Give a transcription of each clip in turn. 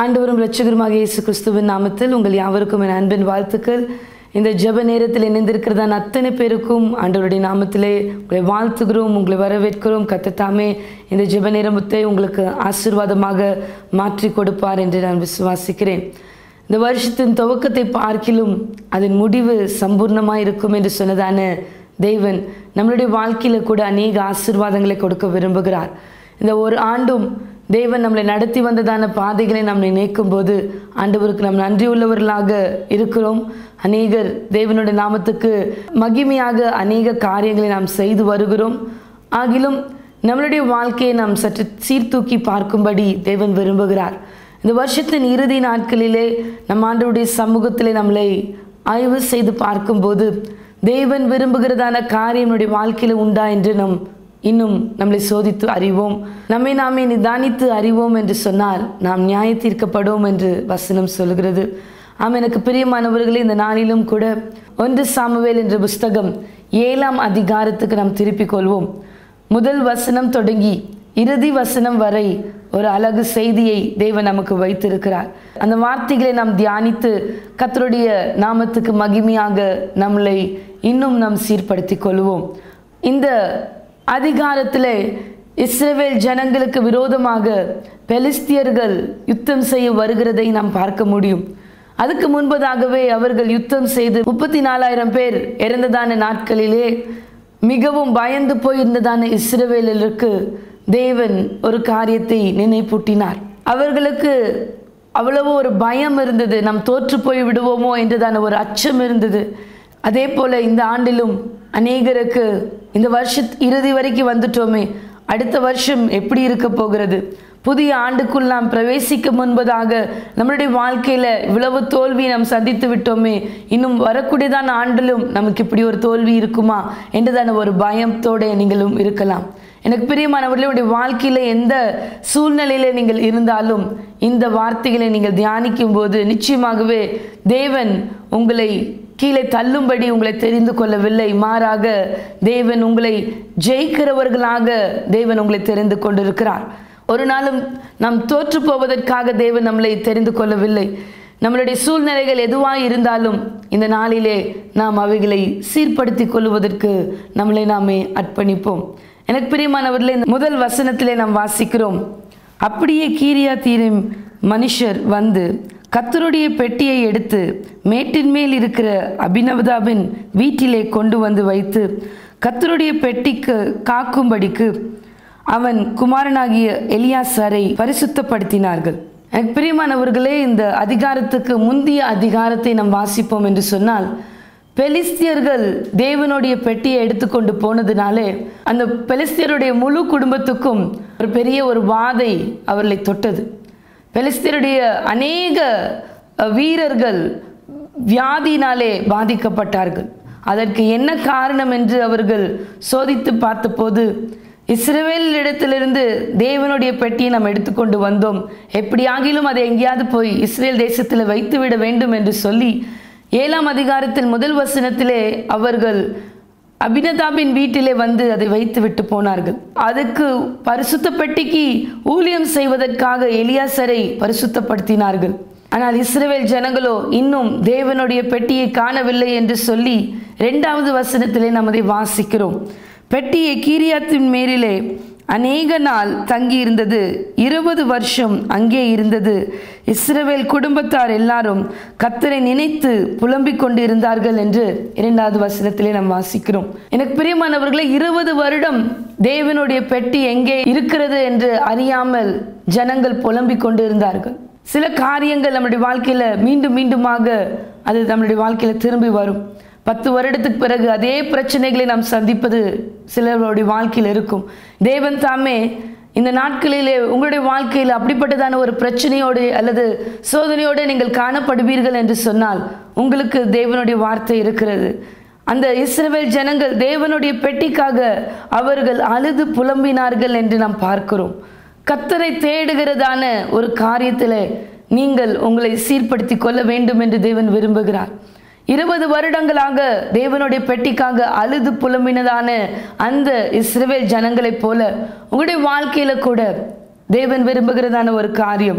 ஆண்டவரும் இரட்சகருமாக இயேசு கிறிஸ்துவின் நாமத்தில் உங்கள் யாவருக்கும் என் அன்பின் வாழ்த்துக்கள் இந்த ஜெப நேரத்தில் இணைந்திருக்கிறதான அத்தனை பேருக்கும் ஆண்டவருடைய நாமத்திலே உங்களை வாழ்த்துகிறோம் உங்களை வரவேற்கிறோம் கத்தத்தாமே இந்த ஜெப நேரத்தை உங்களுக்கு ஆசீர்வாதமாக மாற்றி கொடுப்பார் என்று நான் விசுவாசிக்கிறேன் இந்த வருஷத்தின் துவக்கத்தை பார்க்கிலும் அதன் முடிவு சம்பூர்ணமாக இருக்கும் என்று சொன்னதான தேவன் நம்மளுடைய வாழ்க்கையில் கூட அநேக ஆசீர்வாதங்களை கொடுக்க விரும்புகிறார் இந்த ஒரு ஆண்டும் தேவன் நம்மளை நடத்தி வந்ததான பாதைகளை நாம் நினைக்கும் போது ஆண்டவருக்கு நாம் நன்றியுள்ளவர்களாக இருக்கிறோம் அநேகர் தேவனுடைய நாமத்துக்கு மகிமையாக அநேக காரியங்களை நாம் செய்து வருகிறோம் ஆகிலும் நம்மளுடைய வாழ்க்கையை நாம் சற்று சீர்தூக்கி பார்க்கும்படி தேவன் விரும்புகிறார் இந்த வருஷத்தின் இறுதி நாட்களிலே நம் ஆண்டவருடைய சமூகத்திலே நம்மளை ஆய்வு செய்து பார்க்கும்போது தேவன் விரும்புகிறதான காரியம் நம்முடைய வாழ்க்கையில் உண்டா என்று நம் இன்னும் நம்மளை சோதித்து அறிவோம் நம்மை நாமே நிதானித்து அறிவோம் என்று சொன்னால் நாம் நியாய தீர்க்கப்படுவோம் என்று வசனம் சொல்கிறது ஆம் எனக்கு பிரியமானவர்களே இந்த நாளிலும் கூட ஒன்று சாமுவேல் என்ற புஸ்தகம் ஏழாம் அதிகாரத்துக்கு நாம் திருப்பிக் கொள்வோம் முதல் வசனம் தொடங்கி இறுதி வசனம் வரை ஒரு அழகு செய்தியை தேவன் நமக்கு வைத்திருக்கிறார் அந்த வார்த்தைகளை நாம் தியானித்து கத்தருடைய நாமத்துக்கு மகிமையாக நம்மளை இன்னும் நாம் சீர்படுத்திக் கொள்வோம் இந்த அதிகாரத்தில் இஸ்ரேல் ஜனங்களுக்கு விரோதமாக பெலிஸ்தியர்கள் யுத்தம் செய்ய வருகிறதை நாம் பார்க்க முடியும் அதுக்கு முன்பதாகவே அவர்கள் யுத்தம் செய்து முப்பத்தி நாலாயிரம் பேர் இறந்ததான நாட்களிலே மிகவும் பயந்து போயிருந்ததான இஸ்ரவேலருக்கு தேவன் ஒரு காரியத்தை நினைப்பூட்டினார் அவர்களுக்கு அவ்வளவோ ஒரு பயம் இருந்தது நாம் தோற்று போய் விடுவோமோ என்றதான ஒரு அச்சம் இருந்தது அதே போல இந்த ஆண்டிலும் அநேகருக்கு இந்த வருஷ இறுதி வரைக்கும் வந்துட்டோமே அடுத்த வருஷம் எப்படி இருக்க போகிறது புதிய ஆண்டுக்குள் நாம் பிரவேசிக்க முன்பதாக நம்மளுடைய வாழ்க்கையில் இவ்வளவு தோல்வி நாம் சந்தித்து விட்டோமே இன்னும் வரக்கூடியதான ஆண்டிலும் நமக்கு இப்படி ஒரு தோல்வி இருக்குமா என்றதான ஒரு பயத்தோடு நீங்களும் இருக்கலாம் எனக்கு பிரியமானவர்களே உடைய வாழ்க்கையில் எந்த சூழ்நிலையில் நீங்கள் இருந்தாலும் இந்த வார்த்தைகளை நீங்கள் தியானிக்கும் போது நிச்சயமாகவே தேவன் உங்களை கீழே தள்ளும்படி உங்களை தெரிந்து கொள்ளவில்லை மாறாக தேவன் உங்களை ஜெயிக்கிறவர்களாக தேவன் உங்களை தெரிந்து கொண்டிருக்கிறார் ஒரு நாளும் நாம் தோற்று போவதற்காக தேவன் நம்மளை தெரிந்து கொள்ளவில்லை நம்மளுடைய சூழ்நிலைகள் எதுவாக இருந்தாலும் இந்த நாளிலே நாம் அவைகளை சீர்படுத்தி கொள்வதற்கு நம்மளை நாமே அர்ப்பணிப்போம் எனக்கு பிரியமானவர்களே முதல் வசனத்திலே நாம் வாசிக்கிறோம் அப்படியே கீரியா தீரும் மனுஷர் வந்து கத்தருடைய பெட்டியை எடுத்து மேட்டின் மேல் இருக்கிற அபினவதாவின் வீட்டிலே கொண்டு வந்து வைத்து கத்தருடைய பெட்டிக்கு காக்கும்படிக்கு அவன் குமாரனாகிய எலியாசாரை பரிசுத்தப்படுத்தினார்கள் எனக்கு பிரியமானவர்களே இந்த அதிகாரத்துக்கு முந்தைய அதிகாரத்தை நாம் வாசிப்போம் என்று சொன்னால் பெலிஸ்தியர்கள் தேவனுடைய பெட்டியை எடுத்துக்கொண்டு போனதுனாலே அந்த பெலிஸ்தியருடைய முழு குடும்பத்துக்கும் ஒரு பெரிய ஒரு வாதை அவர்களை தொட்டது பெலிஸ்தியருடைய அநேக வீரர்கள் வியாதினாலே பாதிக்கப்பட்டார்கள் அதற்கு என்ன காரணம் என்று அவர்கள் சோதித்து பார்த்தபோது இஸ்ரேல் இடத்திலிருந்து தேவனுடைய பெட்டியை நாம் எடுத்துக்கொண்டு வந்தோம் எப்படியாகிலும் அதை எங்கேயாவது போய் இஸ்ரேல் தேசத்தில் வைத்து விட வேண்டும் என்று சொல்லி ஏழாம் அதிகாரத்தில் முதல் வசனத்திலே அவர்கள் அபினதாபின் வீட்டிலே வந்து அதை வைத்து விட்டு போனார்கள் அதுக்கு பரிசுத்த பெட்டிக்கு ஊழியம் செய்வதற்காக எலியாசரை பரிசுத்தப்படுத்தினார்கள் ஆனால் இஸ்ரேல் ஜனங்களோ இன்னும் தேவனுடைய பெட்டியை காணவில்லை என்று சொல்லி இரண்டாவது வசனத்திலே நாம் அதை வாசிக்கிறோம் பெட்டியை கீரியாத்தின் மேலிலே அநேக நாள் தங்கியிருந்தது இருபது வருஷம் அங்கே இருந்தது இஸ்ரவேல் குடும்பத்தார் எல்லாரும் கத்தரை நினைத்து புலம்பிக் கொண்டு இருந்தார்கள் என்று இரண்டாவது வசனத்திலே நாம் வாசிக்கிறோம் எனக்கு பிரியமானவர்களே இருபது வருடம் தேவனுடைய பெட்டி எங்கே இருக்கிறது என்று அறியாமல் ஜனங்கள் புலம்பிக் கொண்டு இருந்தார்கள் சில காரியங்கள் நம்முடைய வாழ்க்கையில் மீண்டும் மீண்டுமாக அது நம்மளுடைய வாழ்க்கையில் திரும்பி வரும் பத்து வருடத்துக்கு பிறகு அதே பிரச்சனைகளை நாம் சந்திப்பது சிலருடைய வாழ்க்கையில் இருக்கும் தேவன் தாமே இந்த நாட்களிலே உங்களுடைய வாழ்க்கையில் அப்படிப்பட்டதான ஒரு பிரச்சனையோடு அல்லது சோதனையோடு நீங்கள் காணப்படுவீர்கள் என்று சொன்னால் உங்களுக்கு தேவனுடைய வார்த்தை இருக்கிறது அந்த இஸ்ரவேல் ஜனங்கள் தேவனுடைய பெட்டிக்காக அவர்கள் அழுது புலம்பினார்கள் என்று நாம் பார்க்கிறோம் கத்தரை தேடுகிறதான ஒரு காரியத்தில் நீங்கள் உங்களை சீர்படுத்தி கொள்ள வேண்டும் என்று தேவன் விரும்புகிறார் இருபது வருடங்களாக தேவனுடைய பெட்டிக்காக அழுது புலம்பினதான அந்த இஸ்ரவேல் ஜனங்களைப் போல உங்களுடைய வாழ்க்கையில கூட தேவன் விரும்புகிறதான ஒரு காரியம்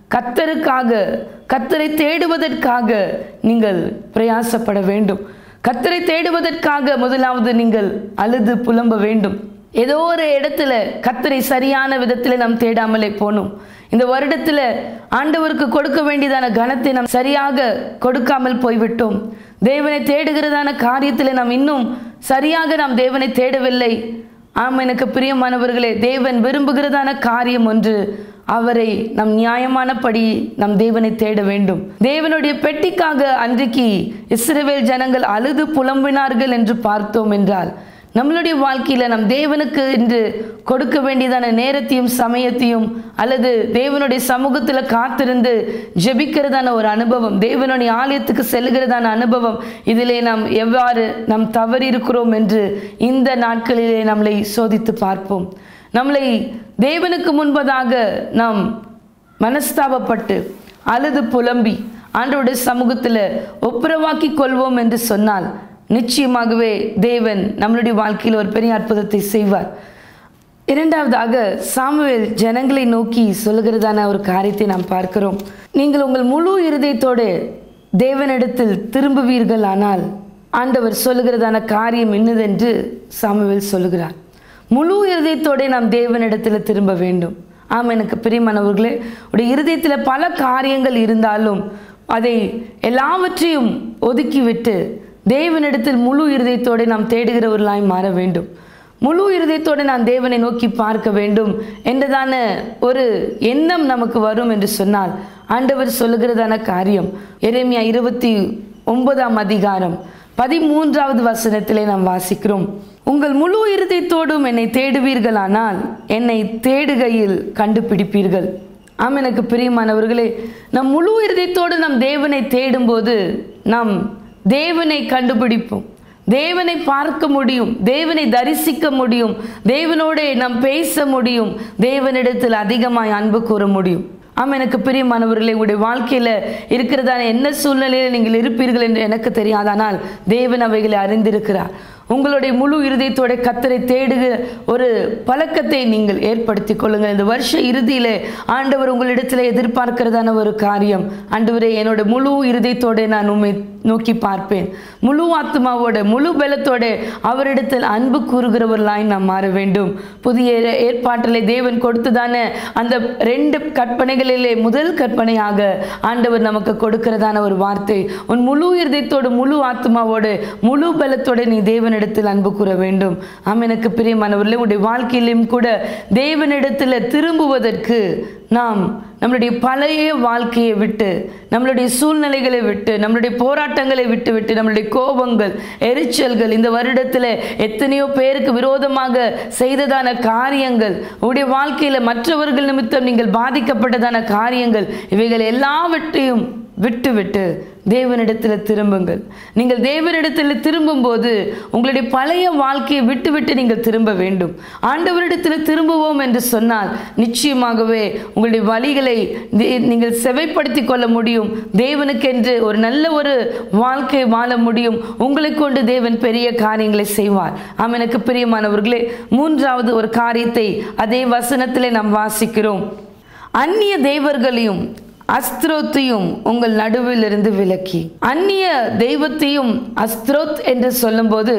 கத்தருக்காக கத்தரை தேடுவதற்காக நீங்கள் பிரயாசப்பட வேண்டும் கத்தரை தேடுவதற்காக முதலாவது நீங்கள் அழுது புலம்ப வேண்டும் ஏதோ ஒரு இடத்துல கத்தரை சரியான விதத்தில் நாம் தேடாமலே போனோம் இந்த வருடத்தில் ஆண்டவருக்கு கொடுக்க வேண்டியதான கனத்தை நாம் சரியாக கொடுக்காமல் போய்விட்டோம் தேவனை தேடுகிறதான காரியத்தில் நாம் இன்னும் சரியாக நாம் தேவனை தேடவில்லை ஆம் எனக்கு பிரியமானவர்களே தேவன் விரும்புகிறதான காரியம் ஒன்று அவரை நம் நியாயமானபடி நம் தேவனை தேட வேண்டும் தேவனுடைய பெட்டிக்காக அன்றைக்கு இஸ்ரவேல் ஜனங்கள் அழுது புலம்பினார்கள் என்று பார்த்தோம் என்றால் நம்மளுடைய வாழ்க்கையில் நம் தேவனுக்கு என்று கொடுக்க வேண்டியதான நேரத்தையும் சமயத்தையும் அல்லது தேவனுடைய சமூகத்தில் காத்திருந்து ஜெபிக்கிறதான ஒரு அனுபவம் தேவனுடைய ஆலயத்துக்கு செல்கிறதான அனுபவம் இதிலே நாம் எவ்வாறு நாம் தவறி இருக்கிறோம் என்று இந்த நாட்களிலே நம்மளை சோதித்து பார்ப்போம் நம்மளை தேவனுக்கு முன்பதாக நாம் மனஸ்தாபப்பட்டு அழுது புலம்பி ஆண்டவருடைய சமூகத்தில் ஒப்புரவாக்கி கொள்வோம் என்று சொன்னால் நிச்சயமாகவே தேவன் நம்மளுடைய வாழ்க்கையில் ஒரு பெரிய அற்புதத்தை செய்வார் இரண்டாவதாக சாமுவேல் ஜனங்களை நோக்கி சொல்லுகிறதான ஒரு காரியத்தை நாம் பார்க்கிறோம் நீங்கள் உங்கள் முழு இருதயத்தோடு தேவனிடத்தில் திரும்புவீர்கள் ஆனால் ஆண்டவர் சொல்லுகிறதான காரியம் என்னதென்று சாமுவேல் சொல்லுகிறார் முழு இருதயத்தோடு நாம் தேவனிடத்தில் திரும்ப வேண்டும் ஆமாம் எனக்கு பிரியமானவர்களே உடைய இருதயத்தில் பல காரியங்கள் இருந்தாலும் அதை எல்லாவற்றையும் ஒதுக்கிவிட்டு தேவனிடத்தில் முழு இருதயத்தோடு நாம் தேடுகிறவர்களாய் மாற வேண்டும் முழு இருதயத்தோடு நான் தேவனை நோக்கி பார்க்க வேண்டும் என்றதான ஒரு எண்ணம் நமக்கு வரும் என்று சொன்னால் ஆண்டவர் சொல்லுகிறதான காரியம் எரேமியா இருபத்தி ஒன்பதாம் அதிகாரம் பதிமூன்றாவது வசனத்திலே நாம் வாசிக்கிறோம் உங்கள் முழு இருதயத்தோடும் என்னை தேடுவீர்களானால் என்னை தேடுகையில் கண்டுபிடிப்பீர்கள் ஆம் எனக்கு பிரியமானவர்களே நம் முழு இருதயத்தோடு நம் தேவனை தேடும்போது நாம் தேவனை கண்டுபிடிப்போம் தேவனை பார்க்க முடியும் தேவனை தரிசிக்க முடியும் தேவனோட நாம் பேச முடியும் தேவனிடத்தில் அதிகமாய் அன்பு கூற முடியும் ஆமாம் எனக்கு பிரியமானவர்களே உங்களுடைய வாழ்க்கையில் இருக்கிறதான என்ன சூழ்நிலையில் நீங்கள் இருப்பீர்கள் என்று எனக்கு தெரியாதானால் தேவன் அவைகளை அறிந்திருக்கிறார் உங்களுடைய முழு இருதயத்தோட கத்தரை தேடுகிற ஒரு பழக்கத்தை நீங்கள் ஏற்படுத்தி கொள்ளுங்கள் இந்த வருஷ இறுதியிலே ஆண்டவர் உங்களிடத்தில் எதிர்பார்க்கிறதான ஒரு காரியம் ஆண்டவரே என்னோட முழு இருதயத்தோட நான் உண்மை நோக்கி பார்ப்பேன் முழு ஆத்மாவோட முழு பலத்தோட அவரிடத்தில் அன்பு கூறுகிறவர்களாய் நாம் மாற வேண்டும் புதிய ஏற்பாட்டிலே தேவன் கொடுத்ததான அந்த ரெண்டு கற்பனைகளிலே முதல் கற்பனையாக ஆண்டவர் நமக்கு கொடுக்கிறதான ஒரு வார்த்தை உன் முழு இருதயத்தோடு முழு ஆத்மாவோடு முழு பலத்தோட நீ தேவனிடத்தில் அன்பு கூற வேண்டும் ஆம் எனக்கு பிரியமானவர்களே உடைய வாழ்க்கையிலும் கூட தேவனிடத்தில் திரும்புவதற்கு நாம் நம்மளுடைய பழைய வாழ்க்கையை விட்டு நம்மளுடைய சூழ்நிலைகளை விட்டு நம்மளுடைய போராட்டங்களை விட்டு விட்டு நம்மளுடைய கோபங்கள் எரிச்சல்கள் இந்த வருடத்தில் எத்தனையோ பேருக்கு விரோதமாக செய்ததான காரியங்கள் உடைய வாழ்க்கையில் மற்றவர்கள் நிமித்தம் நீங்கள் பாதிக்கப்பட்டதான காரியங்கள் இவைகள் எல்லாவற்றையும் விட்டு விட்டு தேவனிடத்தில் திரும்புங்கள் நீங்கள் தேவனிடத்தில் திரும்பும்போது உங்களுடைய பழைய வாழ்க்கையை விட்டு விட்டு நீங்கள் திரும்ப வேண்டும் ஆண்டவரிடத்தில் திரும்புவோம் என்று சொன்னால் நிச்சயமாகவே உங்களுடைய வழிகளை தே- நீங்கள் செவைப்படுத்தி கொள்ள முடியும் தேவனுக்கென்று ஒரு நல்ல ஒரு வாழ்க்கை வாழ முடியும் உங்களை கொண்டு தேவன் பெரிய காரியங்களை செய்வார் ஆம் எனக்கு பிரியமானவர்களே மூன்றாவது ஒரு காரியத்தை அதே வசனத்திலே நாம் வாசிக்கிறோம் அந்நிய தேவர்களையும் அஸ்திரோத்தையும் உங்கள் நடுவில் இருந்து விலக்கி அந்நிய தெய்வத்தையும் அஸ்திரோத் என்று சொல்லும்போது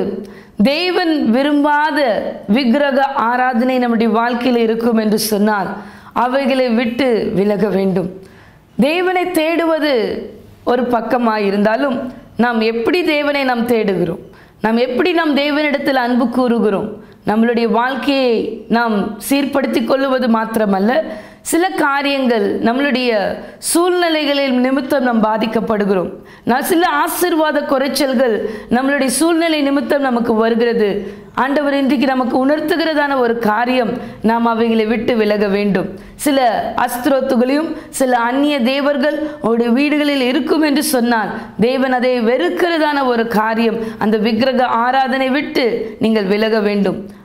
தேவன் விரும்பாத விக்கிரக ஆராதனை நம்முடைய வாழ்க்கையில் இருக்கும் என்று சொன்னால் அவைகளை விட்டு விலக வேண்டும் தேவனை தேடுவது ஒரு பக்கமாக இருந்தாலும் நாம் எப்படி தேவனை நாம் தேடுகிறோம் நாம் எப்படி நாம் தேவனிடத்தில் அன்பு கூறுகிறோம் நம்மளுடைய வாழ்க்கையை நாம் சீர்படுத்தி கொள்ளுவது மாத்திரமல்ல சில காரியங்கள் நம்மளுடைய சூழ்நிலைகளில் நிமித்தம் நாம் பாதிக்கப்படுகிறோம் நான் சில ஆசீர்வாத குறைச்சல்கள் நம்மளுடைய சூழ்நிலை நிமித்தம் நமக்கு வருகிறது ஆண்டவர் இன்றைக்கு நமக்கு உணர்த்துகிறதான ஒரு காரியம் நாம் அவைகளை விட்டு விலக வேண்டும் சில அஸ்திரோத்துகளையும் சில அந்நிய தேவர்கள் உங்களுடைய வீடுகளில் இருக்கும் என்று சொன்னால் தேவன் அதை வெறுக்கிறதான ஒரு காரியம் அந்த விக்கிரக ஆராதனை விட்டு நீங்கள் விலக வேண்டும்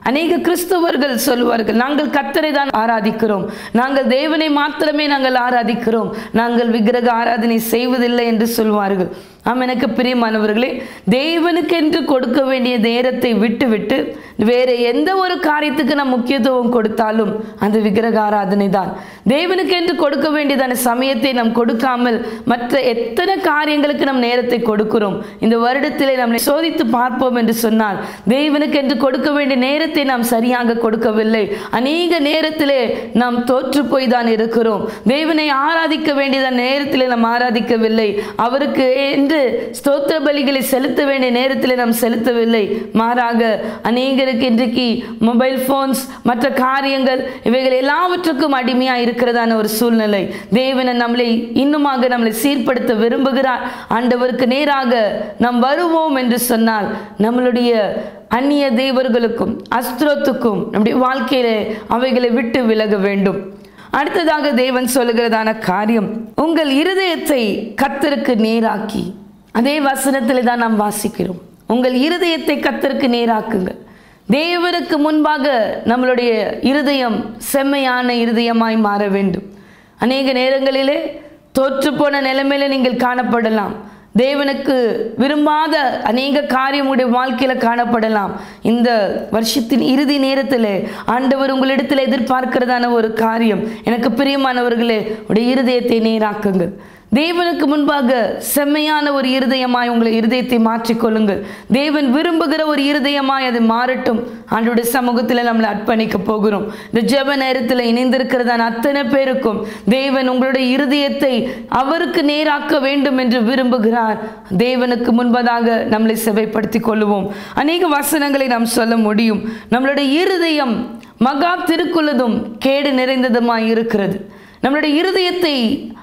அநேக கிறிஸ்தவர்கள் சொல்வார்கள் நாங்கள் கத்தரை தான் ஆராதிக்கிறோம் நாங்கள் தேவனை மாத்திரமே நாங்கள் ஆராதிக்கிறோம் நாங்கள் விக்கிரக ஆராதனை செய்வதில்லை என்று சொல்வார்கள் ஆம் எனக்கு பிரியமானவர்களே தேவனுக்கென்று கொடுக்க வேண்டிய நேரத்தை விட்டு விட்டு வேற எந்த ஒரு காரியத்துக்கு நாம் முக்கியத்துவம் கொடுத்தாலும் அந்த விக்கிரக ஆராதனை தான் தேவனுக்கென்று கொடுக்க வேண்டியதான சமயத்தை நாம் கொடுக்காமல் மற்ற எத்தனை காரியங்களுக்கு நம் நேரத்தை கொடுக்கிறோம் இந்த வருடத்திலே நம்மை சோதித்து பார்ப்போம் என்று சொன்னால் தேவனுக்கென்று கொடுக்க வேண்டிய நேரத்தை நாம் சரியாக கொடுக்கவில்லை அநேக நேரத்திலே நாம் தோற்று போய் தான் இருக்கிறோம் தேவனை ஆராதிக்க வேண்டியதான நேரத்திலே நாம் ஆராதிக்கவில்லை அவருக்கு என்று ஸ்தோத்திர பலிகளை செலுத்த வேண்டிய நேரத்தில் நாம் செலுத்தவில்லை மாறாக அநேகருக்கு இன்றைக்கு மொபைல் ஃபோன்ஸ் மற்ற காரியங்கள் இவைகள் எல்லாவற்றுக்கும் அடிமையாக இருக்கிறதான ஒரு சூழ்நிலை தேவனை நம்மளை இன்னுமாக நம்மளை சீர்படுத்த விரும்புகிறார் ஆண்டவருக்கு நேராக நாம் வருவோம் என்று சொன்னால் நம்மளுடைய அந்நிய தேவர்களுக்கும் அஸ்திரத்துக்கும் நம்முடைய வாழ்க்கையிலே அவைகளை விட்டு விலக வேண்டும் அடுத்ததாக தேவன் சொல்லுகிறதான காரியம் உங்கள் இருதயத்தை கத்தருக்கு நேராக்கி அதே வசனத்தில் தான் நாம் வாசிக்கிறோம் உங்கள் இருதயத்தை கத்தருக்கு நேராக்குங்கள் தேவனுக்கு முன்பாக நம்மளுடைய இருதயம் செம்மையான இருதயமாய் மாற வேண்டும் அநேக நேரங்களிலே தோற்றுப்போன நிலைமையில நீங்கள் காணப்படலாம் தேவனுக்கு விரும்பாத அநேக காரியம் உடைய வாழ்க்கையில காணப்படலாம் இந்த வருஷத்தின் இறுதி நேரத்தில் ஆண்டவர் உங்களிடத்தில் எதிர்பார்க்கிறதான ஒரு காரியம் எனக்கு பிரியமானவர்களே உடைய இருதயத்தை நேராக்குங்கள் தேவனுக்கு முன்பாக செம்மையான ஒரு இருதயமாய் உங்களை இருதயத்தை மாற்றிக்கொள்ளுங்கள் தேவன் விரும்புகிற ஒரு இருதயமாய் அது மாறட்டும் ஆண்டுடைய சமூகத்தில் நம்மளை அர்ப்பணிக்க போகிறோம் இந்த ஜெப நேரத்தில் இணைந்திருக்கிறதான அத்தனை பேருக்கும் தேவன் உங்களுடைய இருதயத்தை அவருக்கு நேராக்க வேண்டும் என்று விரும்புகிறார் தேவனுக்கு முன்பதாக நம்மளை செவைப்படுத்திக் கொள்ளுவோம் அநேக வசனங்களை நாம் சொல்ல முடியும் நம்மளுடைய இருதயம் மகா திருக்குள்ளதும் கேடு நிறைந்ததுமாய் இருக்கிறது நம்மளுடைய இருதயத்தை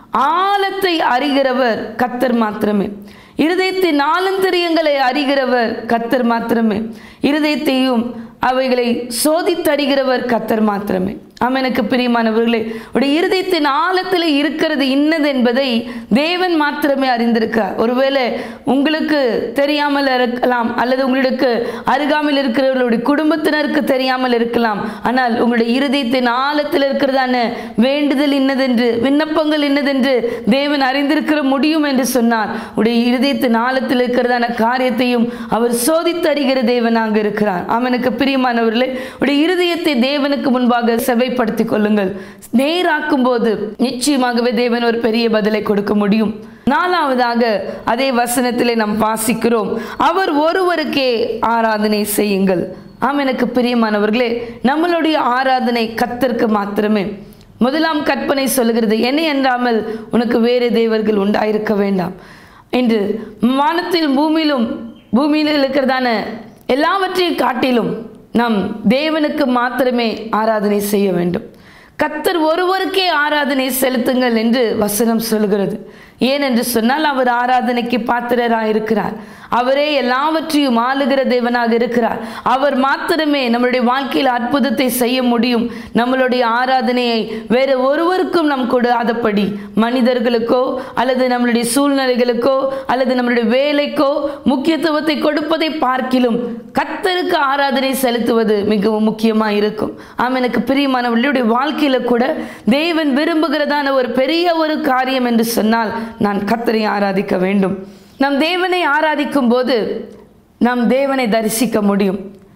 ஆழத்தை அறிகிறவர் கத்தர் மாத்திரமே இருதயத்தின் ஆழந்தரியங்களை அறிகிறவர் கத்தர் மாத்திரமே இருதயத்தையும் அவைகளை சோதித்தறிகிறவர் கத்தர் மாத்திரமே ஆம் எனக்கு பிரியமானவர்களே உடைய இருதயத்தின் ஆழத்தில் இருக்கிறது இன்னது என்பதை தேவன் மாத்திரமே அறிந்திருக்கிறார் ஒருவேளை உங்களுக்கு தெரியாமல் இருக்கலாம் அல்லது உங்களுக்கு அருகாமையில் இருக்கிறவர்களுடைய குடும்பத்தினருக்கு தெரியாமல் இருக்கலாம் ஆனால் உங்களுடைய இருதயத்தின் ஆழத்தில் இருக்கிறதான வேண்டுதல் இன்னதென்று விண்ணப்பங்கள் இன்னதென்று தேவன் அறிந்திருக்கிற முடியும் என்று சொன்னார் உடைய இருதயத்தின் ஆழத்தில் இருக்கிறதான காரியத்தையும் அவர் சோதித்தறிகிற தேவனாக இருக்கிறார் அவனுக்கு பிரியமானவர்களே உடைய இருதயத்தை தேவனுக்கு முன்பாக செவைப்படுத்திக் கொள்ளுங்கள் நேராக்கும் போது நிச்சயமாகவே தேவன் ஒரு பெரிய பதிலை கொடுக்க முடியும் நாலாவதாக அதே வசனத்திலே நாம் வாசிக்கிறோம் அவர் ஒருவருக்கே ஆராதனை செய்யுங்கள் ஆம் எனக்கு பிரியமானவர்களே நம்மளுடைய ஆராதனை கத்தருக்கு மாத்திரமே முதலாம் கற்பனை சொல்கிறது என்ன என்றாமல் உனக்கு வேறு தேவர்கள் உண்டாயிருக்க வேண்டாம் என்று வானத்தில் பூமியிலும் பூமியில் இருக்கிறதான எல்லாவற்றையும் காட்டிலும் நாம் தேவனுக்கு மாத்திரமே ஆராதனை செய்ய வேண்டும் கத்தர் ஒருவருக்கே ஆராதனை செலுத்துங்கள் என்று வசனம் சொல்கிறது ஏனென்று சொன்னால் அவர் ஆராதனைக்கு பாத்திரராக இருக்கிறார் அவரே எல்லாவற்றையும் ஆளுகிற தேவனாக இருக்கிறார் அவர் மாத்திரமே நம்மளுடைய வாழ்க்கையில் அற்புதத்தை செய்ய முடியும் நம்மளுடைய ஆராதனையை வேற ஒருவருக்கும் நம் கொடாதபடி மனிதர்களுக்கோ அல்லது நம்மளுடைய சூழ்நிலைகளுக்கோ அல்லது நம்மளுடைய வேலைக்கோ முக்கியத்துவத்தை கொடுப்பதை பார்க்கிலும் கத்தருக்கு ஆராதனை செலுத்துவது மிகவும் முக்கியமாக இருக்கும் ஆம் எனக்கு பிரியமானவர்களுடைய வாழ்க்கையில கூட தேவன் விரும்புகிறதான ஒரு பெரிய ஒரு காரியம் என்று சொன்னால் நான் கத்தரை ஆராதிக்க வேண்டும் நம் தேவனை ஆராதிக்கும் போது நாம் தேவனை தரிசிக்க முடியும்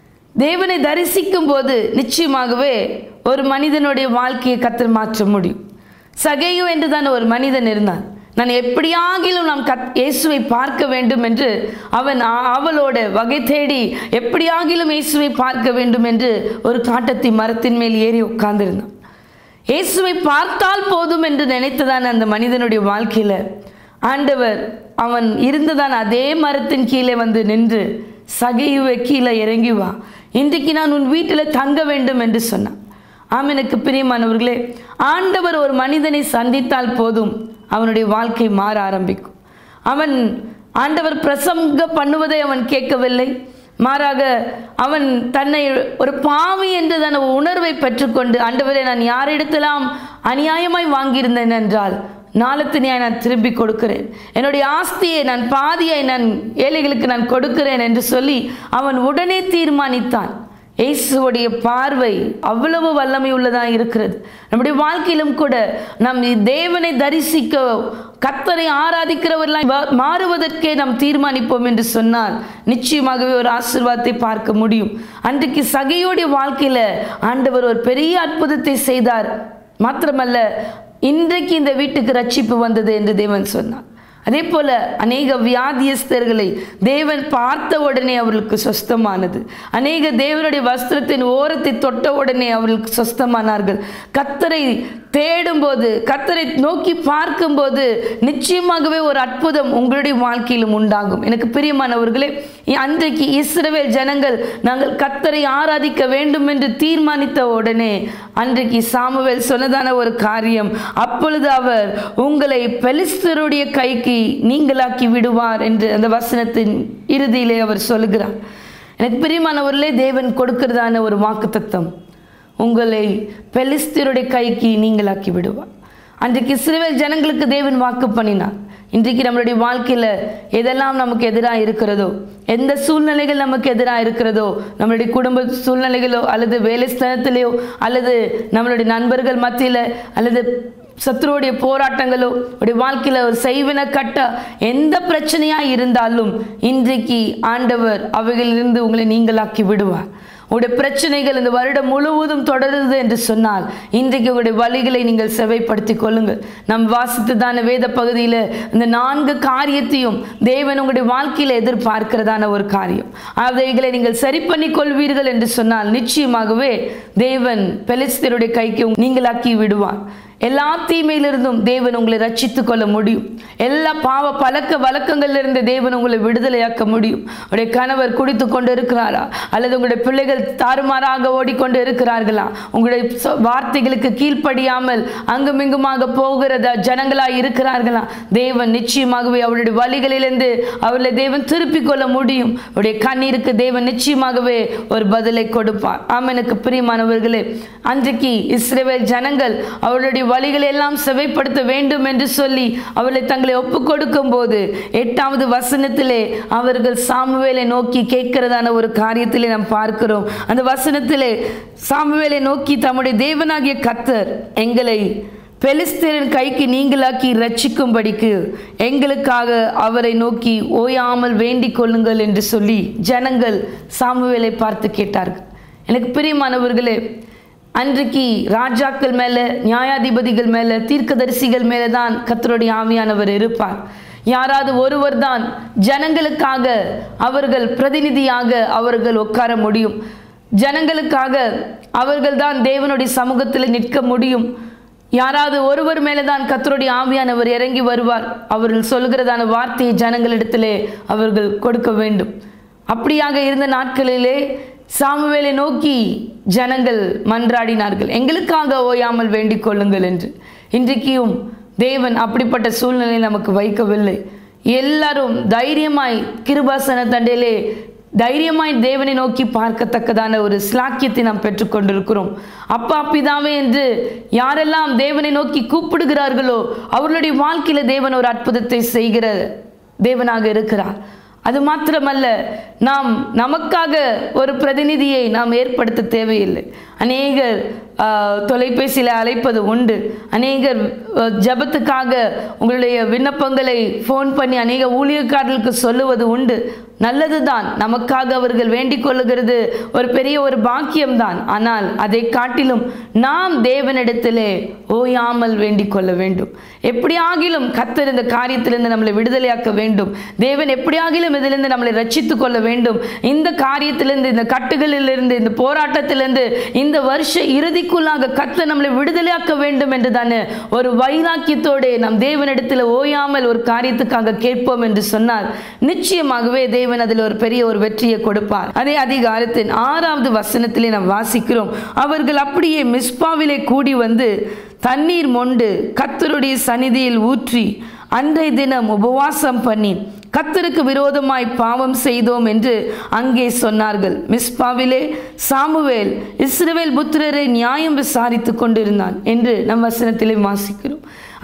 தேவனை தரிசிக்கும் போது நிச்சயமாகவே ஒரு மனிதனுடைய வாழ்க்கையை கத்தர் மாற்ற முடியும் சகையு என்று தான் ஒரு மனிதன் இருந்தான் நான் எப்படியாகிலும் நாம் கத் இயேசுவை பார்க்க வேண்டும் என்று அவன் ஆ- அவளோட வகை தேடி எப்படியாகிலும் இயேசுவை பார்க்க வேண்டும் என்று ஒரு காட்டத்தி மரத்தின் மேல் ஏறி உட்கார்ந்திருந்தான் இயேசுவை பார்த்தால் போதும் என்று நினைத்ததான அந்த மனிதனுடைய வாழ்க்கையில ஆண்டவர் அவன் இருந்ததான அதே மரத்தின் கீழே வந்து நின்று சகையுவை கீழே இறங்கி வா இன்றைக்கு நான் உன் வீட்டில் தங்க வேண்டும் என்று சொன்னான் ஆம் எனக்கு பிரியமானவர்களே ஆண்டவர் ஒரு மனிதனை சந்தித்தால் போதும் அவனுடைய வாழ்க்கை மாற ஆரம்பிக்கும் அவன் ஆண்டவர் பிரசங்க பண்ணுவதை அவன் கேட்கவில்லை மாறாக அவன் தன்னை ஒரு பாவி என்று தன் உணர்வை பெற்றுக்கொண்டு ஆண்டவரே நான் யாரிடத்தெல்லாம் அநியாயமாய் வாங்கியிருந்தேன் என்றால் நாளத்தினியாய் நான் திருப்பி கொடுக்கிறேன் என்னுடைய ஆஸ்தியை நான் பாதியை நான் ஏழைகளுக்கு நான் கொடுக்கிறேன் என்று சொல்லி அவன் உடனே தீர்மானித்தான் இயேசுவுடைய பார்வை அவ்வளவு வல்லமை உள்ளதாக இருக்கிறது நம்முடைய வாழ்க்கையிலும் கூட நாம் தேவனை தரிசிக்க கத்தரை ஆராதிக்கிறவர்களாய் வா- மாறுவதற்கே நாம் தீர்மானிப்போம் என்று சொன்னால் நிச்சயமாகவே ஒரு ஆசீர்வாதத்தை பார்க்க முடியும் அன்றைக்கு சகையோடைய வாழ்க்கையில ஆண்டவர் ஒரு பெரிய அற்புதத்தை செய்தார் மாத்திரமல்ல இன்றைக்கு இந்த வீட்டுக்கு ரட்சிப்பு வந்தது என்று தேவன் சொன்னார் அதே போல அநேக வியாதியஸ்தர்களை தேவன் பார்த்த உடனே அவர்களுக்கு சொஸ்தமானது அநேக தேவனுடைய வஸ்திரத்தின் ஓரத்தை தொட்ட உடனே அவர்களுக்கு சொஸ்தமானார்கள் கத்தரை தேடும்போது கத்தரை நோக்கி பார்க்கும்போது நிச்சயமாகவே ஒரு அற்புதம் உங்களுடைய வாழ்க்கையிலும் உண்டாகும் எனக்கு பிரியமானவர்களே அன்றைக்கு இஸ்ரவேல் ஜனங்கள் நாங்கள் கத்தரை ஆராதிக்க வேண்டும் என்று தீர்மானித்த உடனே அன்றைக்கு சாமுவேல் சொன்னதான ஒரு காரியம் அப்பொழுது அவர் உங்களை பெலிஸ்தருடைய கைக்கு நீங்களாக்கி விடுவார் என்று அந்த வசனத்தின் இறுதியிலே அவர் சொல்லுகிறார் எனக்கு பிரியமானவர்களே தேவன் கொடுக்கிறதான ஒரு வாக்குத்தத்தம் உங்களை பெலிஸ்தருடைய கைக்கு நீங்களாக்கி விடுவார் அன்றைக்கு இஸ்ரவேல் ஜனங்களுக்கு தேவன் வாக்கு பண்ணினார் இன்றைக்கு நம்மளுடைய வாழ்க்கையில் எதெல்லாம் நமக்கு எதிராக இருக்கிறதோ எந்த சூழ்நிலைகள் நமக்கு எதிராக இருக்கிறதோ நம்மளுடைய குடும்ப சூழ்நிலைகளோ அல்லது வேலை ஸ்தலத்திலேயோ அல்லது நம்மளுடைய நண்பர்கள் மத்தியில் அல்லது சத்துருடைய போராட்டங்களோ உடைய வாழ்க்கையில் ஒரு செய்வின கட்ட எந்த பிரச்சனையா இருந்தாலும் இன்றைக்கு ஆண்டவர் அவைகளிலிருந்து உங்களை நீங்களாக்கி விடுவார் உங்களுடைய பிரச்சனைகள் இந்த வருடம் முழுவதும் தொடருது என்று சொன்னால் இன்றைக்கு உங்களுடைய வழிகளை நீங்கள் செவைப்படுத்திக் கொள்ளுங்கள் நம் வாசித்ததான வேத பகுதியில் இந்த நான்கு காரியத்தையும் தேவன் உங்களுடைய வாழ்க்கையில் எதிர்பார்க்கிறதான ஒரு காரியம் அவைகளை நீங்கள் சரி பண்ணி கொள்வீர்கள் என்று சொன்னால் நிச்சயமாகவே தேவன் பெலிஸ்தருடைய கைக்கு நீங்களாக்கி விடுவார் எல்லா தீமையிலிருந்தும் தேவன் உங்களை ரட்சித்துக் கொள்ள முடியும் எல்லா பாவ பழக்க வழக்கங்களிலிருந்து தேவன் உங்களை விடுதலையாக்க முடியும் உடைய கணவர் குடித்து கொண்டு இருக்கிறாரா அல்லது உங்களுடைய பிள்ளைகள் தாறுமாறாக ஓடிக்கொண்டு இருக்கிறார்களா உங்களுடைய சொ- வார்த்தைகளுக்கு கீழ்ப்படியாமல் அங்குமிங்குமாக போகிறதா ஜனங்களாய் இருக்கிறார்களா தேவன் நிச்சயமாகவே அவருடைய வழிகளிலிருந்து அவர்களை தேவன் திருப்பிக் கொள்ள முடியும் அவருடைய கண்ணீருக்கு தேவன் நிச்சயமாகவே ஒரு பதிலை கொடுப்பார் ஆமனுக்கு பிரியமானவர்களே அன்றைக்கு இஸ்ரவேல் ஜனங்கள் அவருடைய வழிகளை எல்லாம் செவைப்படுத்த வேண்டும் என்று சொல்லி அவர்களை தங்களை ஒப்புக் கொடுக்கும் போது எட்டாவது வசனத்திலே அவர்கள் சாமுவேலை நோக்கி கேட்கிறதான ஒரு காரியத்திலே நாம் பார்க்கிறோம் அந்த வசனத்திலே சாமுவேலை நோக்கி தம்முடைய தேவனாகிய கத்தர் எங்களை பெலிஸ்தரின் கைக்கு நீங்களாக்கி ரட்சிக்கும்படிக்கு எங்களுக்காக அவரை நோக்கி ஓயாமல் வேண்டிக் கொள்ளுங்கள் என்று சொல்லி ஜனங்கள் சாமுவேலை பார்த்து கேட்டார்கள் எனக்கு பிரியமானவர்களே அன்றைக்கு ராஜாக்கள் மேல நியாயாதிபதிகள் மேல தீர்க்கதரிசிகள் மேல தான் கத்தருடைய ஆவியானவர் இருப்பார் யாராவது ஒருவர் தான் ஜனங்களுக்காக அவர்கள் பிரதிநிதியாக அவர்கள் உட்கார முடியும் ஜனங்களுக்காக அவர்கள் தான் தேவனுடைய சமூகத்தில் நிற்க முடியும் யாராவது ஒருவர் மேலே தான் கத்தருடைய ஆவியானவர் இறங்கி வருவார் அவர்கள் சொல்கிறதான வார்த்தையை ஜனங்களிடத்திலே அவர்கள் கொடுக்க வேண்டும் அப்படியாக இருந்த நாட்களிலே சாமுவேலை நோக்கி ஜனங்கள் மன்றாடினார்கள் எங்களுக்காக ஓயாமல் வேண்டிக் கொள்ளுங்கள் என்று இன்றைக்கும் தேவன் அப்படிப்பட்ட சூழ்நிலை நமக்கு வைக்கவில்லை எல்லாரும் தைரியமாய் கிருபாசன தண்டையிலே தைரியமாய் தேவனை நோக்கி பார்க்கத்தக்கதான ஒரு ஸ்லாக்கியத்தை நாம் பெற்றுக்கொண்டிருக்கிறோம் அப்பா பிதாவே என்று யாரெல்லாம் தேவனை நோக்கி கூப்பிடுகிறார்களோ அவர்களுடைய வாழ்க்கையில தேவன் ஒரு அற்புதத்தை செய்கிற தேவனாக இருக்கிறார் அது மாத்திரமல்ல நாம் நமக்காக ஒரு பிரதிநிதியை நாம் ஏற்படுத்த தேவையில்லை அநேகர் ஆஹ், தொலைபேசியில் அழைப்பது உண்டு அநேகர் ஆஹ், ஜெபத்துக்காக உங்களுடைய விண்ணப்பங்களை ஃபோன் பண்ணி அநேக ஊழியக்காரர்களுக்கு சொல்லுவது உண்டு நல்லதுதான் நமக்காக அவர்கள் வேண்டிக் கொள்ளுகிறது ஒரு பெரிய ஒரு பாக்கியம்தான் ஆனால் அதை காட்டிலும் நாம் தேவனிடத்திலே ஓயாமல் வேண்டிக் கொள்ள வேண்டும் எப்படியாகிலும் கத்தர் இந்த காரியத்திலிருந்து நம்மளை விடுதலையாக்க வேண்டும் தேவன் எப்படியாகிலும் இதிலிருந்து நம்மளை ரட்சித்துக் கொள்ள வேண்டும் இந்த காரியத்திலிருந்து இந்த கட்டுகளிலிருந்து இந்த போராட்டத்திலிருந்து இந்த வருஷ இறுதிக்குள்ளாக கத்தர் நம்மளை விடுதலையாக்க வேண்டும் என்று தானே ஒரு வைராக்கியத்தோடு நாம் தேவனிடத்தில் ஓயாமல் ஒரு காரியத்துக்காக கேட்போம் என்று சொன்னால் நிச்சயமாகவே தேவன் அதில் ஒரு பெரிய ஒரு வெற்றியை கொடுப்பார் அதே அதிகாரத்தின் ஆறாவது வசனத்திலே நாம் வாசிக்கிறோம் அவர்கள் அப்படியே மிஸ்பாவிலே கூடி வந்து தண்ணீர் மொண்டு கத்தருடைய சந்நிதியில் ஊற்றி அன்றைய தினம் உபவாசம் பண்ணி கத்தருக்கு விரோதமாய் பாவம் செய்தோம் என்று அங்கே சொன்னார்கள் மிஸ்பாவிலே சாமுவேல் இஸ்ரவேல் புத்திரரை நியாயம் விசாரித்து கொண்டிருந்தான் என்று நம் வசனத்திலே வாசிக்கிறோம்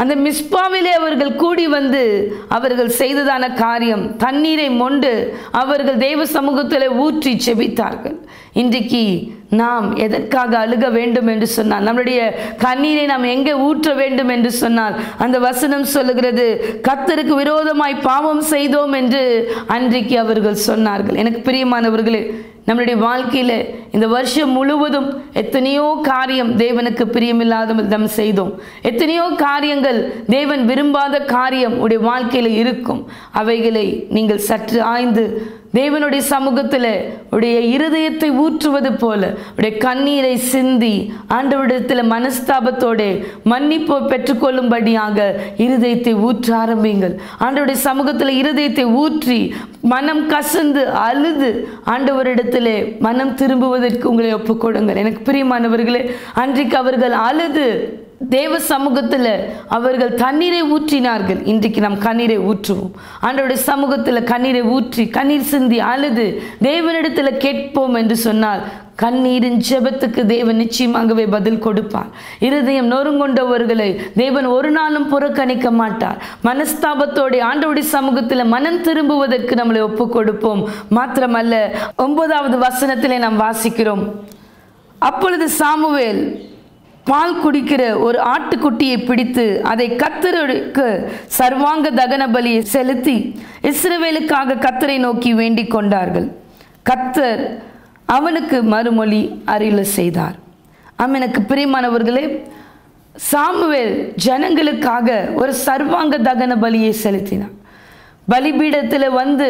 அந்த மிஸ்பாவிலே அவர்கள் கூடி வந்து அவர்கள் செய்ததான காரியம் தண்ணீரை மொண்டு அவர்கள் தேவ சமூகத்தில் ஊற்றி செபித்தார்கள் இன்றைக்கு நாம் எதற்காக அழுக வேண்டும் என்று சொன்னால் நம்முடைய கண்ணீரை நாம் எங்கே ஊற்ற வேண்டும் என்று சொன்னால் அந்த வசனம் சொல்லுகிறது கத்தருக்கு விரோதமாய் பாவம் செய்தோம் என்று அன்றைக்கு அவர்கள் சொன்னார்கள் எனக்கு பிரியமானவர்களே நம்மளுடைய வாழ்க்கையில் இந்த வருஷம் முழுவதும் எத்தனையோ காரியம் தேவனுக்கு பிரியமில்லாத நம் செய்தோம் எத்தனையோ காரியங்கள் தேவன் விரும்பாத காரியம் உடைய வாழ்க்கையில் இருக்கும் அவைகளை நீங்கள் சற்று ஆய்ந்து தேவனுடைய சமூகத்தில் உடைய இருதயத்தை ஊற்றுவது போல உடைய கண்ணீரை சிந்தி ஆண்டவரிடத்தில் மனஸ்தாபத்தோட மன்னிப்பு பெற்றுக்கொள்ளும்படியாக இருதயத்தை ஊற்ற ஆரம்பிங்கள் ஆண்டவருடைய சமூகத்தில் இருதயத்தை ஊற்றி மனம் கசந்து அழுது ஆண்டவரிடத்தில் மனம் திரும்புவதற்கு உங்களை ஒப்புக்கொடுங்கள் எனக்கு பிரியமானவர்களே அன்றைக்கு அவர்கள் அழுது தேவ சமூகத்தில் அவர்கள் தண்ணீரை ஊற்றினார்கள் இன்றைக்கு நாம் கண்ணீரை ஊற்றுவோம் ஆண்டவருடைய சமூகத்தில் கண்ணீரை ஊற்றி கண்ணீர் சிந்தி அழுது தேவனிடத்தில் கேட்போம் என்று சொன்னால் கண்ணீரின் ஜெபத்துக்கு தேவன் நிச்சயமாகவே பதில் கொடுப்பார் இருதயம் நொறுங்கொண்டவர்களை தேவன் ஒரு நாளும் புறக்கணிக்க மாட்டார் மனஸ்தாபத்தோட ஆண்டவருடைய சமூகத்தில் மனம் திரும்புவதற்கு நம்மளை ஒப்பு கொடுப்போம் மாத்திரமல்ல ஒன்பதாவது வசனத்திலே நாம் வாசிக்கிறோம் அப்பொழுது சாமுவேல் பால் குடிக்கிற ஒரு ஆட்டுக்குட்டியை பிடித்து அதை கத்தருக்கு சர்வாங்க தகன பலியை செலுத்தி இஸ்ரவேலுக்காக கத்தரை நோக்கி வேண்டிக் கொண்டார்கள் கத்தர் அவனுக்கு மறுமொழி அருள செய்தார் ஆம் எனக்கு பிரியமானவர்களே சாமுவேல் ஜனங்களுக்காக ஒரு சர்வாங்க தகன பலியை செலுத்தினார் பலிபீடத்தில் வந்து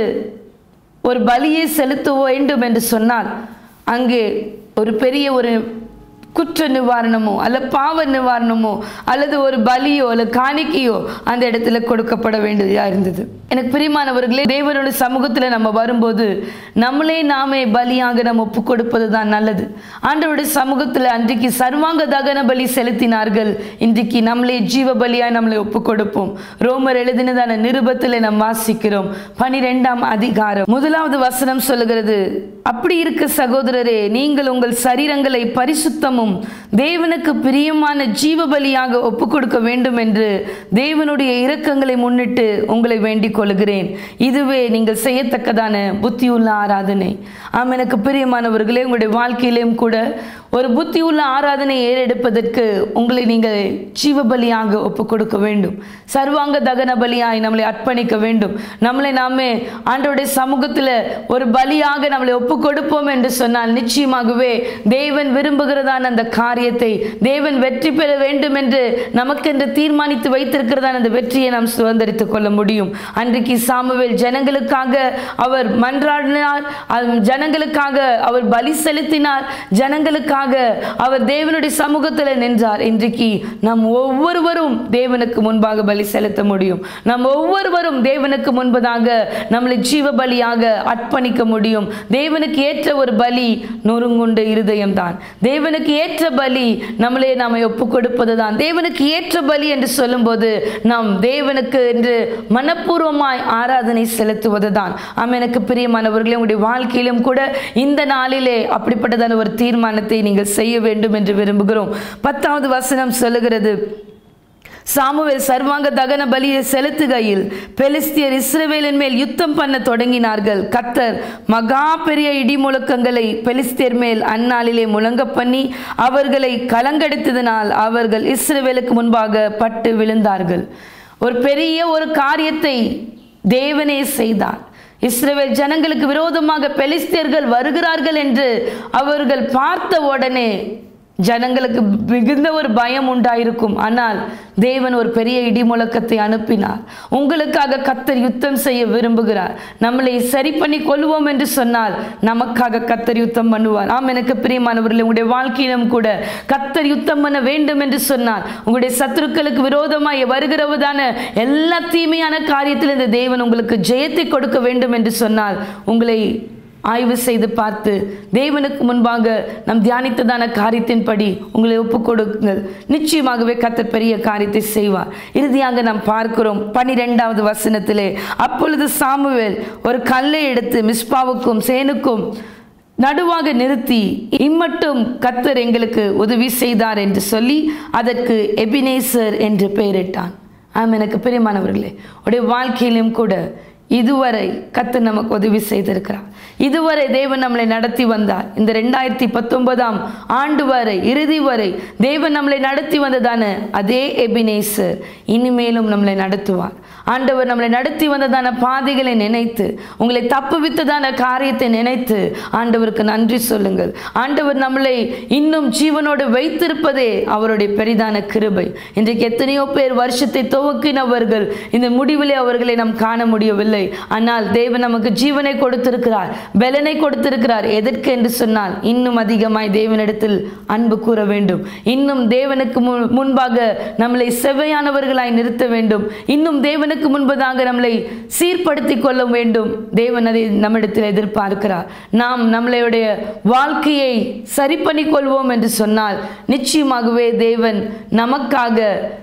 ஒரு பலியை செலுத்த வேண்டும் என்று சொன்னால் அங்கே ஒரு பெரிய ஒரு குற்ற நிவாரணமோ அல்ல பாவ நிவாரணமோ அல்லது ஒரு பலியோ அல்ல காணிக்கையோ அந்த இடத்துல கொடுக்கப்பட வேண்டியதா இருந்தது எனக்கு பிரியமானவர்களே தேவனுடைய சமூகத்தில் நம்ம வரும்போது நம்மளே நாமே பலியாக நம்ம ஒப்பு கொடுப்பது தான் நல்லது ஆண்டவருடைய சமூகத்தில் அன்றைக்கு சர்வாங்க தகன பலி செலுத்தினார்கள் இன்றைக்கு நம்மளே ஜீவ பலியாய் நம்மளை ஒப்பு கொடுப்போம் ரோமர் எழுதினதான நிருபத்தில் நாம் வாசிக்கிறோம் பனிரெண்டாம் அதிகாரம் முதலாவது வசனம் சொல்லுகிறது அப்படி இருக்க சகோதரரே நீங்கள் உங்கள் சரீரங்களை பரிசுத்தமும் தேவனுக்கு பிரியமான ஜீவ பலியாக ஒப்பு கொடுக்க வேண்டும் என்று தேவனுடைய இரக்கங்களை முன்னிட்டு உங்களை வேண்டிக் கொள்கிறேன் இதுவே நீங்கள் செய்யத்தக்கதான புத்தியுள்ள ஆராதனை ஆம் எனக்கு பிரியமானவர்களே உங்களுடைய வாழ்க்கையிலும் கூட ஒரு புத்தியுள்ள ஆராதனை ஏறெடுப்பதற்கு உங்களை நீங்கள் ஜீவ பலியாக ஒப்பு கொடுக்க வேண்டும் சர்வாங்க தகன பலியாய் நம்மளை அர்ப்பணிக்க வேண்டும் நம்மளை நாமே ஆண்டோடைய சமூகத்தில் ஒரு பலியாக நம்மளை ஒப்பு கொடுப்போம் என்று சொன்னால் நிச்சயமாகவே தேவன் விரும்புகிறதான அந்த காரியத்தை தேவன் வெற்றி பெற வேண்டும் என்று நமக்கென்று தீர்மானித்து வைத்திருக்கிறதான அந்த வெற்றியை நாம் சுதந்திரித்துக் கொள்ள முடியும் அன்றைக்கு சாமுவேல் ஜனங்களுக்காக அவர் மன்றாடினார் அது ஜனங்களுக்காக அவர் பலி செலுத்தினார் ஜனங்களுக்காக அவர் தேவனுடைய சமூகத்தில் நின்றார் இன்றைக்கு நம் ஒவ்வொருவரும் தேவனுக்கு முன்பாக பலி செலுத்த முடியும் நம் ஒவ்வொருவரும் தேவனுக்கு முன்பதாக நம்மளை ஜீவ பலியாக அர்ப்பணிக்க முடியும் தேவனுக்கு ஏற்ற ஒரு பலி நொறுங்குண்ட இருதயம் தான் தேவனுக்கு ஏற்ற பலி நம்மளே நாம ஒப்பு கொடுப்பது தான் தேவனுக்கு ஏற்ற பலி என்று சொல்லும்போது நாம் தேவனுக்கு என்று மனப்பூர்வமாய் ஆராதனை செலுத்துவது தான் ஆம் எனக்கு பிரியமானவர்களே உங்களுடைய வாழ்க்கையிலும் கூட இந்த நாளிலே அப்படிப்பட்டதான ஒரு தீர்மானத்தை நீங்கள் செய்ய வேண்டும் என்று விரும்புகிறோம் பத்தாவது வசனம் சொல்லுகிறது சாமுவேல் சர்வாங்க தகன பலியை செலுத்துகையில் பெலிஸ்தியர் இஸ்ரவேலின் மேல் யுத்தம் பண்ண தொடங்கினார்கள் கத்தர் மகா பெரிய இடி முழக்கங்களை பெலிஸ்தியர் மேல் அந்நாளிலே முழங்க பண்ணி அவர்களை கலங்கெடுத்ததினால் அவர்கள் இஸ்ரவேலுக்கு முன்பாக பட்டு விழுந்தார்கள் ஒரு பெரிய ஒரு காரியத்தை தேவனே செய்தார் இஸ்ரவேல் ஜனங்களுக்கு விரோதமாக பெலிஸ்தியர்கள் வருகிறார்கள் என்று அவர்கள் பார்த்த உடனே ஜனங்களுக்கு மிகுந்த ஒரு பயம் உண்டாயிருக்கும் ஆனால் தேவன் ஒரு பெரிய இடி முழக்கத்தை அனுப்பினார் உங்களுக்காக கத்தர் யுத்தம் செய்ய விரும்புகிறார் நம்மளை சரி பண்ணி கொள்வோம் என்று சொன்னால் நமக்காக கத்தர் யுத்தம் பண்ணுவார் ஆம் எனக்கு பிரியமானவர்களே உங்களுடைய வாழ்க்கையிலும் கூட கத்தர் யுத்தம் பண்ண வேண்டும் என்று சொன்னால் உங்களுடைய சத்துருக்களுக்கு விரோதமாய் வருகிறவதான எல்லா தீமையான காரியத்தில் இந்த தேவன் உங்களுக்கு ஜெயத்தை கொடுக்க வேண்டும் என்று சொன்னால் உங்களை ஆய்வு செய்து பார்த்து தேவனுக்கு முன்பாக நம் தியானித்ததான காரியத்தின்படி உங்களை ஒப்புக் கொடுங்கள் நிச்சயமாகவே கத்தர் பெரிய காரியத்தை செய்வார் இறுதியாக நாம் பார்க்கிறோம் பனிரெண்டாவது வசனத்திலே அப்பொழுது சாமுவேல் ஒரு கல்லை எடுத்து மிஸ்பாவுக்கும் சேனுக்கும் நடுவாக நிறுத்தி இம்மட்டும் கத்தர் எங்களுக்கு உதவி செய்தார் என்று சொல்லி அதற்கு எபினேசர் என்று பெயரிட்டான் ஆம் எனக்கு பிரியமானவர்களே உடைய வாழ்க்கையிலும் கூட இதுவரை கத்து நமக்கு உதவி செய்திருக்கிறார் இதுவரை தேவன் நம்மளை நடத்தி வந்தார் இந்த ரெண்டாயிரத்தி பத்தொன்பதாம் ஆண்டு வரை இறுதி வரை தேவன் நம்மளை நடத்தி வந்ததான அதே எபினேசர் இனிமேலும் நம்மளை நடத்துவார் ஆண்டவர் நம்மளை நடத்தி வந்ததான பாதைகளை நினைத்து உங்களை தப்புவித்ததான காரியத்தை நினைத்து ஆண்டவருக்கு நன்றி சொல்லுங்கள் ஆண்டவர் நம்மளை இன்னும் ஜீவனோடு வைத்திருப்பதே அவருடைய பெரிதான கிருபை இன்றைக்கு எத்தனையோ பேர் வருஷத்தை துவக்கினவர்கள் இந்த முடிவிலே அவர்களை நாம் காண முடியவில்லை ஆனால் தேவன் நமக்கு ஜீவனை கொடுத்திருக்கிறார் பலனை கொடுத்திருக்கிறார் எதற்கு என்று சொன்னால் இன்னும் அதிகமாய் தேவனிடத்தில் அன்பு கூற வேண்டும் இன்னும் தேவனுக்கு முன்- முன்பாக நம்மளை செவ்வையானவர்களாய் நிறுத்த வேண்டும் இன்னும் தேவனுக்கு முன்பதாக நம்மளை சீர்படுத்தி கொள்ள வேண்டும் தேவன் அதை நம்மிடத்தில் எதிர்பார்க்கிறார் நாம் நம்மளுடைய வாழ்க்கையை சரி பண்ணிக் கொள்வோம் என்று சொன்னால் நிச்சயமாகவே தேவன் நமக்காக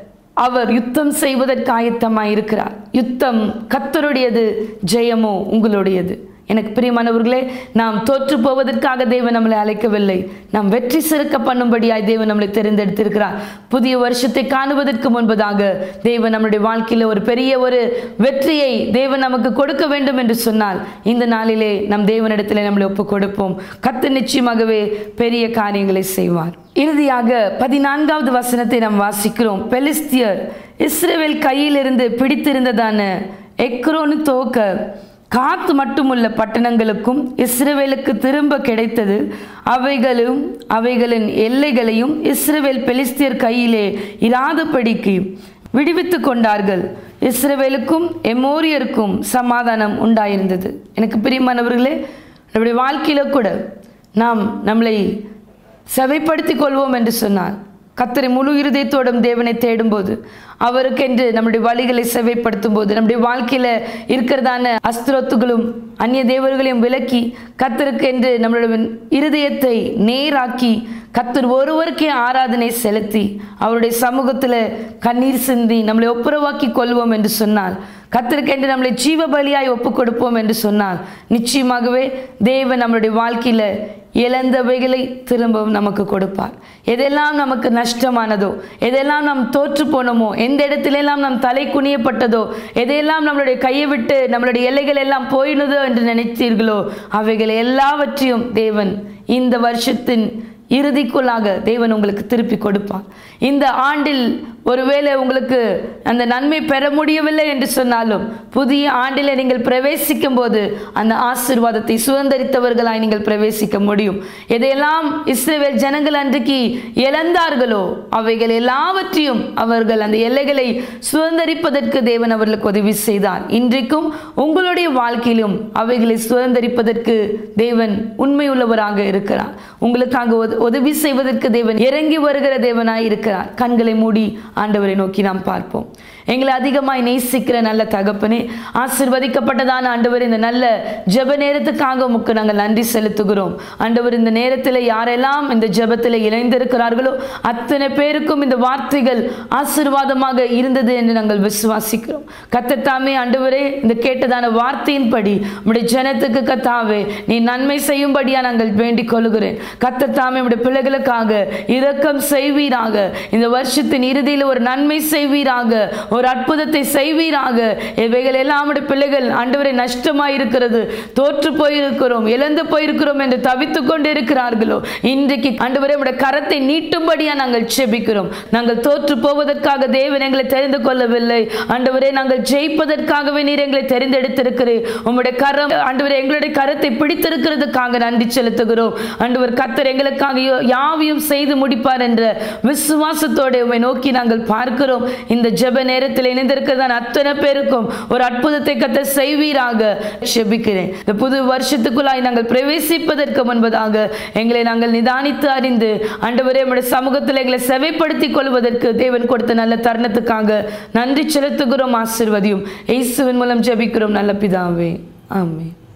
அவர் யுத்தம் செய்வதற்கு ஆயத்தமாய் இருக்கிறார் யுத்தம் கத்தருடையது ஜெயமோ உங்களுடையது எனக்கு பிரியமானவர்களே நாம் தோற்று போவதற்காக தேவன் நம்மளை அழைக்கவில்லை நாம் வெற்றி சிறக்க பண்ணும்படியாய் தேவன் நம்மளை தெரிந்தெடுத்திருக்கிறார் புதிய வருஷத்தை காணுவதற்கு முன்பதாக தேவன் நம்முடைய வாழ்க்கையில் ஒரு பெரிய ஒரு வெற்றியை தேவன் நமக்கு கொடுக்க வேண்டும் என்று சொன்னால் இந்த நாளிலே நம் தேவனிடத்திலே நம்மளை ஒப்பு கொடுப்போம் கத்து நிச்சயமாகவே பெரிய காரியங்களை செய்வார் இறுதியாக பதினான்காவது வசனத்தை நாம் வாசிக்கிறோம் பெலிஸ்தியர் இஸ்ரேவேல் கையிலிருந்து பிடித்திருந்ததான எக்ரோனு தோக்க காத்து மட்டுமுள்ள பட்டணங்களுக்கும் இஸ்ரவேலுக்கு திரும்ப கிடைத்தது அவைகளும் அவைகளின் எல்லைகளையும் இஸ்ரவேல் பெலிஸ்தியர் கையிலே இராதபடிக்கு விடுவித்து கொண்டார்கள் இஸ்ரவேலுக்கும் எமோரியருக்கும் சமாதானம் உண்டாயிருந்தது எனக்கு பிரியமானவர்களே நம்முடைய வாழ்க்கையில கூட நாம் நம்மளை செவைப்படுத்திக் கொள்வோம் என்று சொன்னார் கத்தரை முழு இருதயத்தோடும் தேவனை தேடும்போது அவருக்கென்று நம்முடைய வழிகளை செவைப்படுத்தும் போது நம்முடைய வாழ்க்கையில இருக்கிறதான அஸ்திரத்துகளும் அந்நிய தேவர்களையும் விலக்கி கத்தருக்கென்று நம்மளுடைய இருதயத்தை நேராக்கி கத்தர் ஒருவருக்கே ஆராதனை செலுத்தி அவருடைய சமூகத்தில் கண்ணீர் சிந்தி நம்மளை ஒப்புரவாக்கி கொள்வோம் என்று சொன்னால் கத்தருக்கென்று நம்மளை ஜீவ பலியாய் ஒப்பு கொடுப்போம் என்று சொன்னால் நிச்சயமாகவே தேவன் நம்மளுடைய வாழ்க்கையில இழந்தவைகளை திரும்பவும் நமக்கு கொடுப்பார் எதெல்லாம் நமக்கு நஷ்டமானதோ எதெல்லாம் நாம் தோற்று போனோமோ எந்த இடத்திலெல்லாம் நாம் தலை குனியப்பட்டதோ எதையெல்லாம் நம்மளுடைய கையை விட்டு நம்மளுடைய எல்லைகள் எல்லாம் போயினதோ என்று நினைத்தீர்களோ அவைகள் எல்லாவற்றையும் தேவன் இந்த வருஷத்தின் இறுதிக்குள்ளாக தேவன் உங்களுக்கு திருப்பி கொடுப்பார் இந்த ஆண்டில் ஒருவேளை உங்களுக்கு அந்த நன்மை பெற முடியவில்லை என்று சொன்னாலும் புதிய ஆண்டில் நீங்கள் பிரவேசிக்கும் போது அந்த ஆசீர்வாதத்தை சுதந்திரித்தவர்களாய் நீங்கள் பிரவேசிக்க முடியும் எதையெல்லாம் இஸ்ரேல் ஜனங்கள் அன்றைக்கு இழந்தார்களோ அவைகள் எல்லாவற்றையும் அவர்கள் அந்த எல்லைகளை சுதந்திரிப்பதற்கு தேவன் அவர்களுக்கு உதவி செய்தார் இன்றைக்கும் உங்களுடைய வாழ்க்கையிலும் அவைகளை சுதந்திரிப்பதற்கு தேவன் உண்மையுள்ளவராக இருக்கிறார் உங்களுக்காக உத- உதவி செய்வதற்கு தேவன் இறங்கி வருகிற தேவனாய் இருக்கிறார் கண்களை மூடி ஆண்டவரை நோக்கி நாம் பார்ப்போம் எங்களை அதிகமாய் நேசிக்கிற நல்ல தகப்பனே ஆசிர்வதிக்கப்பட்டதான ஆண்டவர் இந்த நல்ல ஜெப நேரத்துக்காக உமக்கு நாங்கள் நன்றி செலுத்துகிறோம் ஆண்டவர் இந்த நேரத்தில் யாரெல்லாம் இந்த ஜெபத்தில் இணைந்திருக்கிறார்களோ அத்தனை பேருக்கும் இந்த வார்த்தைகள் ஆசீர்வாதமாக இருந்தது என்று நாங்கள் விசுவாசிக்கிறோம் கத்தத்தாமே ஆண்டவரே இந்த கேட்டதான வார்த்தையின்படி உம்முடைய ஜனத்துக்கு கத்தாவே நீ நன்மை செய்யும்படியா நாங்கள் வேண்டிக் கொள்கிறேன் கத்தத்தாமே உம்முடைய பிள்ளைகளுக்காக இரக்கம் செய்வீராக இந்த வருஷத்தின் இறுதியில் ஒரு நன்மை செய்வீராக ஒரு அற்புதத்தை செய்வீராக இவைகள் எல்லாம் உம்முடைய பிள்ளைகள் ஆண்டவரை நஷ்டமாய் இருக்கிறது தோற்று போயிருக்கிறோம் இழந்து போயிருக்கிறோம் என்று தவித்துக் கொண்டு இருக்கிறார்களோ இன்றைக்கு ஆண்டவரே உம்முடைய கரத்தை நீட்டும்படியா நாங்கள் செபிக்கிறோம் நாங்கள் தோற்று போவதற்காக தேவன் எங்களை தெரிந்து கொள்ளவில்லை ஆண்டவரே நாங்கள் ஜெயிப்பதற்காகவே நீர் எங்களை தெரிந்தெடுத்திருக்கிறேன் உம்முடைய கரம் ஆண்டவரே எங்களுடைய கரத்தை பிடித்திருக்கிறதுக்காக நன்றி செலுத்துகிறோம் ஆண்டவர் கத்தர் எங்களுக்காக யோ- யாவையும் செய்து முடிப்பார் என்ற விசுவாசத்தோடு உம்மை நோக்கி நாங்கள் பார்க்கிறோம் இந்த ஜெப நேரத்தில் இணைந்திருக்கிறதான அத்தனை பேருக்கும் ஒரு அற்புதத்தை கத்த செய்வீராக செபிக்கிறேன் இந்த புது வருஷத்துக்குள்ளாய் நாங்கள் பிரவேசிப்பதற்கு முன்பதாக எங்களை நாங்கள் நிதானித்து அறிந்து ஆண்டவரே நம்முடைய சமூகத்தில் எங்களை செவைப்படுத்திக் கொள்வதற்கு தேவன் கொடுத்த நல்ல தருணத்துக்காக நன்றி செலுத்துகிறோம் ஆசிர்வதியும் இயேசுவின் மூலம் ஜெபிக்கிறோம் நல்ல பிதாவே ஆமென்